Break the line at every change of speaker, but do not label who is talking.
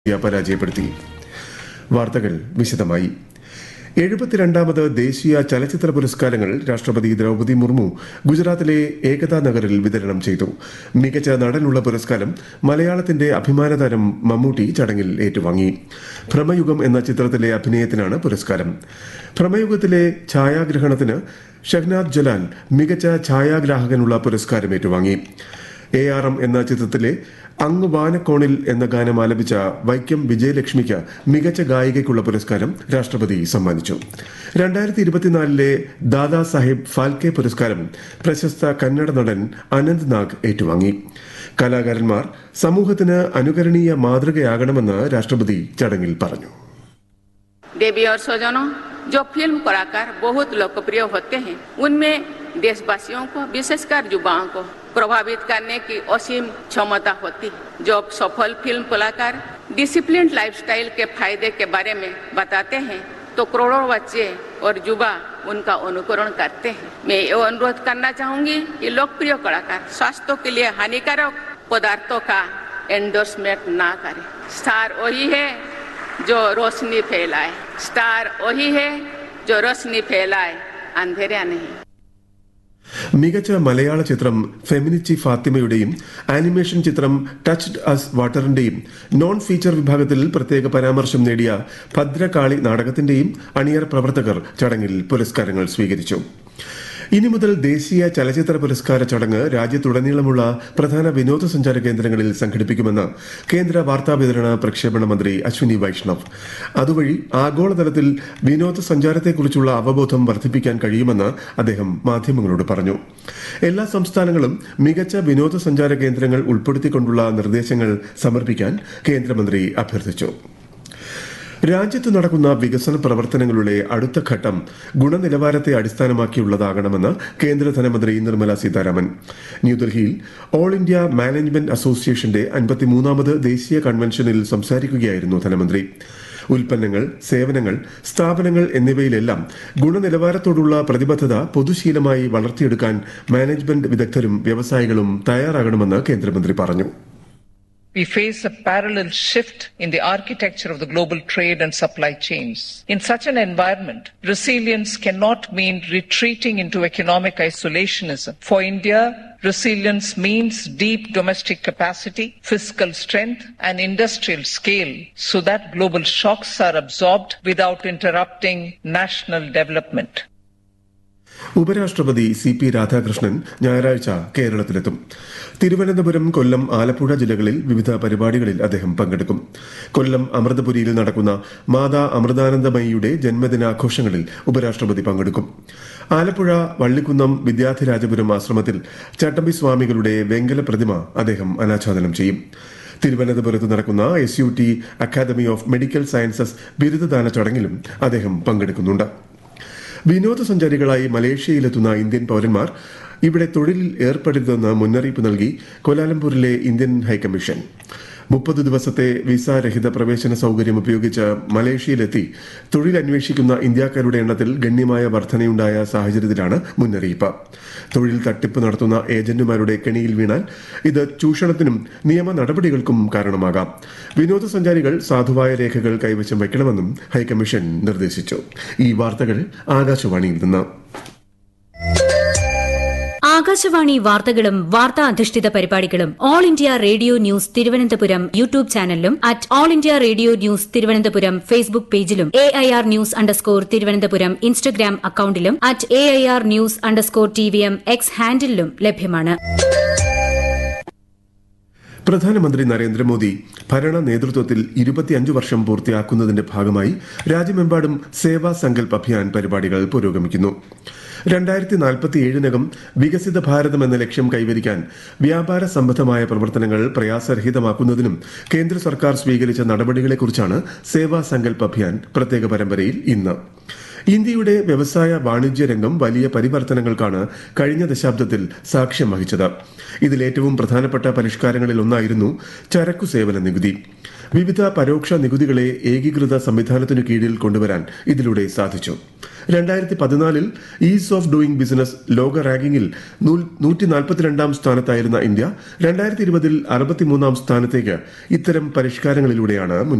India പരാജയപ്പെടുത്തി വാർത്തകൾ വിശദമായി എഴുപത്തിരണ്ടാമത് ദേശീയ ചലച്ചിത്ര പുരസ്കാരങ്ങൾ രാഷ്ട്രപതി ദ്രൗപദി മുർമു ഗുജറാത്തിലെ ഏകതാ നഗറിൽ വിതരണം ചെയ്തു മികച്ച നടനുള്ള പുരസ്കാരം മലയാളത്തിന്റെ അഭിമാനതാരം മമ്മൂട്ടി ചടങ്ങിൽ ഏറ്റുവാങ്ങി ഭ്രമയുഗം എന്ന ചിത്രത്തിലെ അഭിനയത്തിനാണ് പുരസ്കാരം ഭ്രമയുഗത്തിലെ ഛായാഗ്രഹണത്തിന് ഷഹ്നാദ് ജലാൽ മികച്ച ഛായാഗ്രാഹകനുള്ള പുരസ്കാരം ഏറ്റുവാങ്ങി എ ആർ എം എന്ന ചിത്രത്തിലെ അങ്ങ് വാനക്കോണിൽ എന്ന ഗാനം ആലപിച്ച വൈക്കം വിജയലക്ഷ്മിക്ക് മികച്ച ഗായികയ്ക്കുള്ള പുരസ്കാരം രാഷ്ട്രപതി സമ്മാനിച്ചു രണ്ടായിരത്തി ഇരുപത്തിനാലിലെ ദാദാ സാഹിബ് ഫാൽക്കെ പുരസ്കാരം പ്രശസ്ത കന്നഡ നടൻ അനന്ത് നാഗ് ഏറ്റുവാങ്ങി കലാകാരന്മാർ സമൂഹത്തിന് അനുകരണീയ മാതൃകയാകണമെന്ന് രാഷ്ട്രപതി ചടങ്ങിൽ പറഞ്ഞു
देवी और स्वजनों जो फिल्म कलाकार बहुत लोकप्रिय होते हैं उनमें देशवासियों को विशेषकर युवाओं को प्रभावित करने की असीम क्षमता होती है जो सफल फिल्म कलाकार डिसिप्लिन लाइफस्टाइल के फायदे के बारे में बताते हैं तो करोड़ों बच्चे और युवा उनका अनुकरण करते हैं मैं ये अनुरोध करना चाहूंगी कि लोकप्रिय कलाकार स्वास्थ्य के लिए हानिकारक पदार्थों का एंडोर्समेंट ना करें स्टार वही है जो रोशनी फैलाए स्टार वही है जो रोशनी फैलाए अंधेरा नहीं
മികച്ച മലയാള ചിത്രം ഫെമിനിച്ചി ഫാത്തിമയുടെയും ആനിമേഷൻ ചിത്രം ടച്ച്ഡ് അസ് വാട്ടറിന്റെയും നോൺ ഫീച്ചർ വിഭാഗത്തിൽ പ്രത്യേക പരാമർശം നേടിയ ഭദ്രകാളി നാടകത്തിന്റെയും അണിയർ പ്രവർത്തകർ ചടങ്ങിൽ പുരസ്കാരങ്ങൾ സ്വീകരിച്ചു ഇനി മുതൽ ദേശീയ ചലച്ചിത്ര പുരസ്കാര ചടങ്ങ് രാജ്യത്തുടനീളമുള്ള പ്രധാന വിനോദസഞ്ചാര കേന്ദ്രങ്ങളിൽ സംഘടിപ്പിക്കുമെന്ന് കേന്ദ്ര വാർത്താവിതരണ പ്രക്ഷേപണ മന്ത്രി അശ്വിനി വൈഷ്ണവ് അതുവഴി ആഗോളതലത്തിൽ വിനോദസഞ്ചാരത്തെക്കുറിച്ചുള്ള അവബോധം വർദ്ധിപ്പിക്കാൻ കഴിയുമെന്ന് അദ്ദേഹം മാധ്യമങ്ങളോട് പറഞ്ഞു എല്ലാ സംസ്ഥാനങ്ങളും മികച്ച വിനോദസഞ്ചാര കേന്ദ്രങ്ങൾ ഉൾപ്പെടുത്തിക്കൊണ്ടുള്ള നിർദ്ദേശങ്ങൾ സമർപ്പിക്കാൻ കേന്ദ്രമന്ത്രി അഭ്യർത്ഥിച്ചു രാജ്യത്ത് നടക്കുന്ന വികസന പ്രവർത്തനങ്ങളുടെ അടുത്ത ഘട്ടം ഗുണനിലവാരത്തെ അടിസ്ഥാനമാക്കിയുള്ളതാകണമെന്ന് കേന്ദ്ര ധനമന്ത്രി നിർമ്മല സീതാരാമൻ ന്യൂഡൽഹിയിൽ ഓൾ ഇന്ത്യ മാനേജ്മെന്റ് അസോസിയേഷന്റെ അൻപത്തിമൂന്നാമത് ദേശീയ കൺവെൻഷനിൽ സംസാരിക്കുകയായിരുന്നു ധനമന്ത്രി ഉൽപ്പന്നങ്ങൾ സേവനങ്ങൾ സ്ഥാപനങ്ങൾ എന്നിവയിലെല്ലാം ഗുണനിലവാരത്തോടുള്ള പ്രതിബദ്ധത പൊതുശീലമായി വളർത്തിയെടുക്കാൻ മാനേജ്മെന്റ് വിദഗ്ധരും വ്യവസായികളും തയ്യാറാകണമെന്ന് കേന്ദ്രമന്ത്രി പറഞ്ഞു
We face a parallel shift in the architecture of the global trade and supply chains. In such an environment, resilience cannot mean retreating into economic isolationism. For India, resilience means deep domestic capacity, fiscal strength, and industrial scale so that global shocks are absorbed without interrupting national development.
ഉപരാഷ്ട്രപതി C P Radhakrishnan ഞായറാഴ്ച കേരളത്തിലെത്തും തിരുവനന്തപുരം കൊല്ലം ആലപ്പുഴ ജില്ലകളിൽ വിവിധ പരിപാടികളിൽ അദ്ദേഹം പങ്കെടുക്കും കൊല്ലം അമൃതപുരിയിൽ നടക്കുന്ന മാതാ അമൃതാനന്ദമയിയുടെ ജന്മദിനാഘോഷങ്ങളിൽ ഉപരാഷ്ട്രപതി പങ്കെടുക്കും ആലപ്പുഴ വള്ളിക്കുന്നം വിദ്യാധിരാജപുരം ആശ്രമത്തിൽ ചട്ടമ്പി സ്വാമികളുടെ വെങ്കല പ്രതിമ അദ്ദേഹം അനാച്ഛാദനം ചെയ്യും തിരുവനന്തപുരത്ത് നടക്കുന്ന S U T academy of medical sciences ബിരുദദാന ചടങ്ങിലും അദ്ദേഹം പങ്കെടുക്കുന്നുണ്ട് വിനോദസഞ്ചാരികളായി മലേഷ്യയിലെത്തുന്ന ഇന്ത്യൻ പൌരന്മാർ ഇവിടെ തൊഴിലിൽ ഏർപ്പെടരുതെന്ന് മുന്നറിയിപ്പ് നൽകി കൊലാലംപൂരിലെ ഇന്ത്യൻ ഹൈക്കമ്മീഷൻ മുപ്പത് ദിവസത്തെ വിസ രഹിത പ്രവേശന സൗകര്യം ഉപയോഗിച്ച് മലേഷ്യയിലെത്തി തൊഴിൽ അന്വേഷിക്കുന്ന ഇന്ത്യക്കാരുടെ എണ്ണത്തിൽ ഗണ്യമായ വർധനയുണ്ടായ സാഹചര്യത്തിലാണ് മുന്നറിയിപ്പ് തൊഴിൽ തട്ടിപ്പ് നടത്തുന്ന ഏജന്റുമാരുടെ കെണിയിൽ വീണാൽ ഇത് ചൂഷണത്തിനും നിയമ നടപടികൾക്കും കാരണമാകാം വിനോദസഞ്ചാരികൾ സാധുവായ രേഖകൾ കൈവശം വയ്ക്കണമെന്നും ഹൈക്കമ്മീഷൻ നിർദ്ദേശിച്ചു ഈ വാർത്തകൾ ആകാശവാണിയിൽ നിന്ന്
ആകാശവാണി വാർത്തകളും വാർത്താ അധിഷ്ഠിത പരിപാടികളും all India radio news Thiruvananthapuram YouTube ചാനലിലും at all India radio news Thiruvananthapuram Facebook പേജിലും A I R news underscore Thiruvananthapuram Instagram അക്കൌണ്ടിലും at A I R news underscore T V M X ഹാൻഡിലും ലഭ്യമാണ്
പ്രധാനമന്ത്രി നരേന്ദ്രമോദി ഭരണ നേതൃത്വത്തിൽ ഇരുപത്തിയഞ്ച് വർഷം പൂർത്തിയാക്കുന്നതിന്റെ ഭാഗമായി രാജ്യമെമ്പാടും സേവാ സങ്കൽപ് അഭിയാൻ പരിപാടികൾ പുരോഗമിക്കുന്നു രണ്ടായിരത്തി നാൽപ്പത്തിയേഴിനകം വികസിത ഭാരതം എന്ന ലക്ഷ്യം കൈവരിക്കാൻ വ്യാപാര സംബന്ധമായ പ്രവർത്തനങ്ങൾ പ്രയാസരഹിതമാക്കുന്നതിനും കേന്ദ്ര സർക്കാർ സ്വീകരിച്ച നടപടികളെക്കുറിച്ചാണ് സേവാ സങ്കൽപ് അഭിയാൻ പ്രത്യേക പരമ്പരയിൽ ഇന്ന് ഇന്ത്യയുടെ വ്യവസായ വാണിജ്യ രംഗം വലിയ പരിവർത്തനങ്ങൾക്കാണ് കഴിഞ്ഞ ദശാബ്ദത്തിൽ സാക്ഷ്യം വഹിച്ചത് ഇതിലേറ്റവും പ്രധാനപ്പെട്ട പരിഷ്കാരങ്ങളിൽ ഒന്നായിരുന്നു ചരക്കു സേവന നികുതി വിവിധ പരോക്ഷ നികുതികളെ ഏകീകൃത സംവിധാനത്തിനു കീഴിൽ കൊണ്ടുവരാൻ ഇതിലൂടെ സാധിച്ചു രണ്ടായിരത്തി പതിനാലിൽ ഈസ് ഓഫ് ഡൂയിങ് ബിസിനസ് ലോക റാങ്കിങ്ങിൽ നൂറ്റി നാൽപ്പത്തിരണ്ടാം സ്ഥാനത്തായിരുന്ന ഇന്ത്യ രണ്ടായിരത്തി ഇരുപതിൽ അറുപത്തിമൂന്നാം സ്ഥാനത്തേക്ക് ഇത്തരം പരിഷ്കാരങ്ങളിലൂടെയാണ് മുന്നേറിയത്